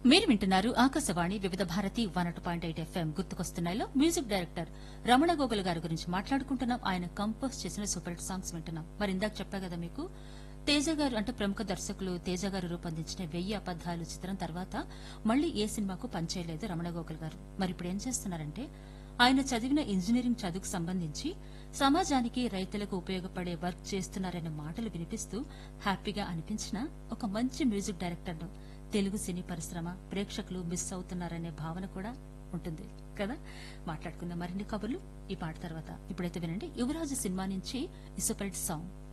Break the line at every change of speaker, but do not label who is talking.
మీరు వింటున్నారు Akashvani Vividh Bharati one point eight FM గుర్తుకొస్తున్నాయిలో మ్యూజిక్ డైరెక్టర్ రమణ గోగుల్ గారి గురించి మాట్లాడుకుంటున్నాం ఆయన కంపోజ్ చేసిన సూపర్ హిట్ సాంగ్స్ వింటున్నాం మరి ఇందాక చెప్పా కదా మీకు తేజ గారు అంటే ప్రముఖ దర్శకులు తేజ గారు రూపొందించిన వెయ్యి అబద్దాలు చిత్రం తర్వాత మళ్లీ ఏ సినిమాకు పనిచేయలేదు రమణ గోగుల్ గారు మరి ఇప్పుడు ఏం చేస్తున్నారంటే ఆయన చదివిన ఇంజనీరింగ్ చదువుకు సంబంధించి సమాజానికి రైతులకు ఉపయోగపడే వర్క్ చేస్తున్నారనే మాటలు వినిపిస్తూ హ్యాపీగా అనిపించిన ఒక మంచి మ్యూజిక్ డైరెక్టర్ను తెలుగు సినీ పరిశ్రమ ప్రేక్షకులు మిస్ అవుతున్నారనే భావన కూడా ఉంటుంది కదా మాట్లాడుకుందాం మరిన్ని కబుర్లు ఈ పాట తర్వాత ఇప్పుడైతే వినండి యువరాజు సినిమా నుంచి ఈ సూపర్ హిట్ సాంగ్